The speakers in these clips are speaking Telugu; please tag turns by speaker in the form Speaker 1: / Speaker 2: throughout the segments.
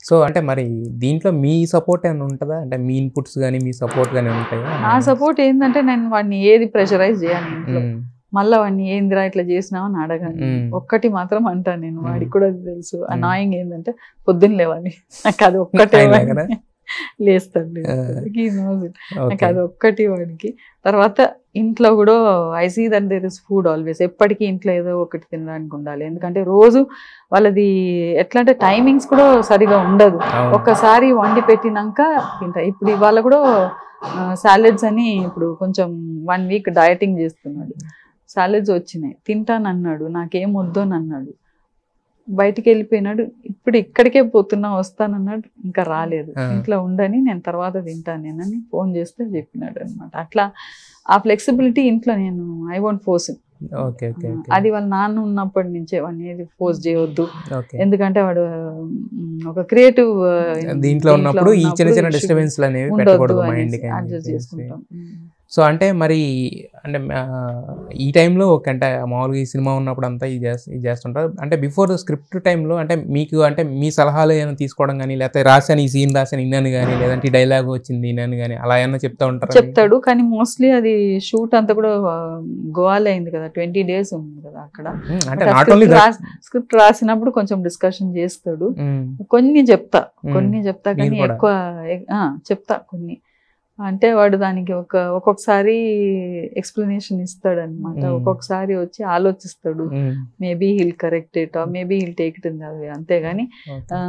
Speaker 1: సో అంటే మరి దీంట్లో మీ సపోర్ట్ ఏమైనా ఉంటుందా అంటే మీ ఇన్పుట్స్ కానీ మీ సపోర్ట్ కానీ ఉంటాయా
Speaker 2: నా సపోర్ట్ ఏంటంటే నేను వాడిని ఏది ప్రెషరైజ్ చేయను ఇంట్లో
Speaker 1: మ్మ్.
Speaker 2: మళ్ళీ వాడిని ఏందిరా ఇట్లా చేసినావని అడగాను
Speaker 1: మ్మ్.
Speaker 2: ఒక్కటి మాత్రం అంటాను నేను
Speaker 1: మ్మ్.
Speaker 2: వాడికి కూడా అది తెలుసు అనాయింగ్ ఏంటంటే పొద్దున్న లేవాలి నాకు అది ఒక్కటే
Speaker 1: ఆయన
Speaker 2: వాడిని.
Speaker 1: కదా?
Speaker 2: లేస్తాడు
Speaker 1: ఆ.
Speaker 2: లేస్తాడు. He knows it. నాకు
Speaker 1: ఓకే
Speaker 2: అది ఒక్కటి వాడికి తర్వాత ఇంట్లో కూడా I see that there is food always ఎప్పటికీ ఇంట్లో ఏదో ఒకటి తినడానికి ఉండాలి ఎందుకంటే రోజు వాళ్ళది ఎట్లా అంటే టైమింగ్స్ కూడా సరిగా ఉండదు
Speaker 1: అవును.
Speaker 2: ఒక్కసారి వండి పెట్టినాక తింటా ఇప్పుడు ఇవాళ కూడా సాలెడ్స్ అని ఇప్పుడు కొంచెం వన్ వీక్ డయటింగ్ చేస్తున్నాడు సాలెడ్స్ వచ్చినాయి తింటానన్నాడు నాకేం వద్దు అని అన్నాడు బయటికి వెళ్ళిపోయినాడు ఇప్పుడు ఇక్కడికే పోతున్నా వస్తానన్నాడు ఇంకా రాలేదు
Speaker 1: ఆ.
Speaker 2: ఇంట్లో ఉండని నేను తర్వాత తింటాను నేనని ఫోన్ చేస్తే చెప్పినాడు అనమాట అట్లా ఆ ఫ్లెక్సిబిలిటీ ఇంట్లో నేను I want force
Speaker 1: okay okay okay
Speaker 2: అది వాళ్ళ నాన్న ఉన్నప్పటి నుంచే వాడిని ఏది ఫోర్స్ చేయొద్దు
Speaker 1: ఓకే
Speaker 2: ఎందుకంటే వాడు మ్, ఒక క్రియేటివ్
Speaker 1: దీంట్లో ఉన్నప్పుడు ఈ చిన్న చిన్న డిస్టర్బెన్స్ అనేవి పెట్టకూడదు మైండ్
Speaker 2: అడ్జస్ట్ చేసుకుంటాం
Speaker 1: సో అంటే మరి అంటే ఆ, ఈ టైంలో ఓకే అంటే మామూలుగా ఈ సినిమా ఉన్నప్పుడు అంతా ఇది చేస్త ఇది చేస్తుంటారు అంటే బిఫోర్ స్క్రిప్ట్ టైంలో అంటే మీకు అంటే మీ సలహాలు ఏమైనా తీసుకోవడం కానీ లేకపోతే రాశాను ఈ సీన్ రాశాను ఇన్నాను కానీ లేదంటే ఈ డైలాగ్ వచ్చింది ఇన్నాను కానీ అలా ఏమైనా చెప్తా ఉంటారు
Speaker 2: చెప్తాడు కానీ మోస్ట్లీ అది షూట్ అంతా కూడా గోవాలో అయింది కదా ట్వంటీ డేస్ ఉంది కదా అక్కడ
Speaker 1: అంటే నాట్ ఓన్లీ
Speaker 2: స్క్రిప్ట్ రాసినప్పుడు కొంచెం డిస్కషన్ చేస్తాడు కొన్ని చెప్తా కొన్ని చెప్తా
Speaker 1: మీరు
Speaker 2: కానీ
Speaker 1: కూడా?
Speaker 2: ఎక్కువ ఎ- ఆ, చెప్తా కొన్ని అంటే వాడు దానికి ఒక ఒక్కొక్కసారి ఎక్స్ప్లెనేషన్ ఇస్తాడు అనమాట
Speaker 1: మ్మ్.
Speaker 2: ఒక్కొక్కసారి వచ్చి ఆలోచిస్తాడు maybe he'll correct it maybe he'll take it in అది అంతేగాని ఆ,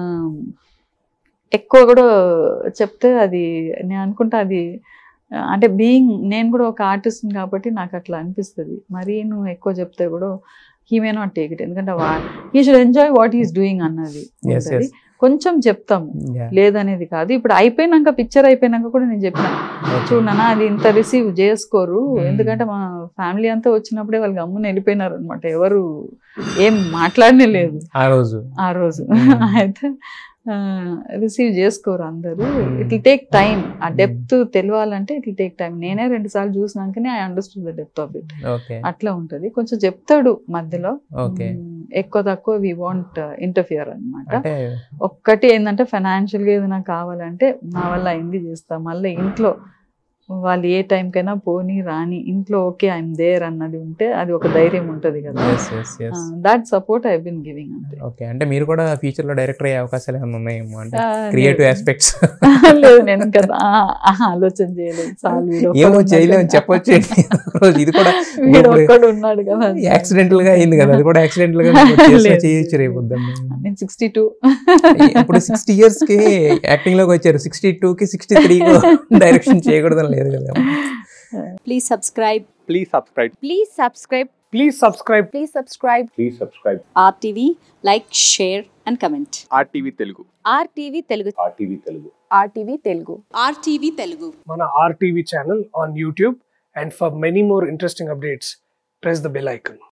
Speaker 2: ఎక్కువ కూడా చెప్తే అది నేను అనుకుంటా అది ఆ, అంటే బీయింగ్ నేను కూడా ఒక ఆర్టిస్ట్ కాబట్టి నాకు అట్లా అనిపిస్తుంది మరీ నువ్వు ఎక్కువ చెప్తే కూడా he may not take it ఎందుకంటే he should enjoy what is doing అన్నది
Speaker 1: Yes,
Speaker 2: ఉంటది.
Speaker 1: yes.
Speaker 2: కొంచెం చెప్తాము లేదనేది కాదు ఇప్పుడు అయిపోయినాక పిక్చర్ అయిపోయినాక కూడా నేను చెప్పిన చూడనా అది ఇంత రిసీవ్ చేసుకోరు
Speaker 1: Hmm.
Speaker 2: ఎందుకంటే మా ఫ్యామిలీ అంతా వచ్చినప్పుడే వాళ్ళు గమ్మున వెళ్ళిపోయినారు అనమాట ఎవరు ఏం మాట్లాడనే లేదు
Speaker 1: ఆ రోజు
Speaker 2: ఆ రోజు
Speaker 1: Hmm.
Speaker 2: అయితే రిసీవ్ చేసుకోరు అందరూ
Speaker 1: Hmm.
Speaker 2: It will take time ఆ డెప్త్ తెలియాలంటే ఇట్ విల్ టేక్ టైం నేనే రెండు సార్లు చూసినాకనే I understood the depth of it
Speaker 1: okay
Speaker 2: అట్లా ఉంటది కొంచెం చెప్తాడు మధ్యలో
Speaker 1: ఓకే
Speaker 2: మ్, ఎక్కువ తక్కువ వి వాంట్ ఇంటర్ఫియర్ అన్నమాట
Speaker 1: అంటే
Speaker 2: ఒక్కటి ఏంటంటే ఫైనాన్షియల్ గా ఏదైనా కావాలంటే నా వల్ల అయింది చేస్తా మళ్ళీ ఇంట్లో వాళ్ళు ఏ టైంకైనా పోని రాని ఇంట్లో ఓకే ఐఎమ్ దేర్ అన్నది ఉంటే అది ఒక ధైర్యం ఉంటది కదా
Speaker 1: yes yes yes
Speaker 2: that support I been giving అంతే
Speaker 1: ఓకే అంటే మీరు కూడా ఫ్యూచర్ లో డైరెక్టర్ అయ్యే అవకాశాలు ఏమైనా ఉన్నాయేమో అంటే
Speaker 2: ఆ,
Speaker 1: క్రియేటివ్
Speaker 2: లేదు.
Speaker 1: ఆస్పెక్ట్స్
Speaker 2: లేదు నేను ఇంకా ఆ- ఆ ఆలోచన చేయలేదు చాలు వీడు ఒక్కడు
Speaker 1: ఏమో
Speaker 2: ఉన్నాడు
Speaker 1: చేయలేము
Speaker 2: కదా.
Speaker 1: చెప్పొచ్చు రోజు ఇది కూడా
Speaker 2: వీడు
Speaker 1: ఇప్పుడు
Speaker 2: ఒక్కడు ఉన్నాడు కదా
Speaker 1: యాక్సిడెంటల్ గా అయింది కదా అది కూడా యాక్సిడెంటల్ గా
Speaker 2: లేదు.
Speaker 1: చేయొచ్చు రేపు పొద్దున్న.
Speaker 2: నేను సిక్స్టీ టూ
Speaker 1: ఇప్పుడు సిక్స్టీ ఇయర్స్ కి యాక్టింగ్ లోకి వచ్చారు సిక్స్టీ టూ కి సిక్స్టీ త్రీ డైరెక్షన్ చేయకూడదని లేదు కదా
Speaker 3: Please subscribe
Speaker 4: Please subscribe.
Speaker 3: Please subscribe
Speaker 4: Please subscribe.
Speaker 3: Please subscribe
Speaker 4: Please subscribe.
Speaker 3: RTV, like, share and comment.
Speaker 4: RTV Telugu.
Speaker 3: RTV Telugu.
Speaker 4: RTV Telugu.
Speaker 5: RTV Telugu.
Speaker 3: RTV Telugu.
Speaker 6: మన RTV channel on YouTube. And for many more interesting updates, press the bell icon.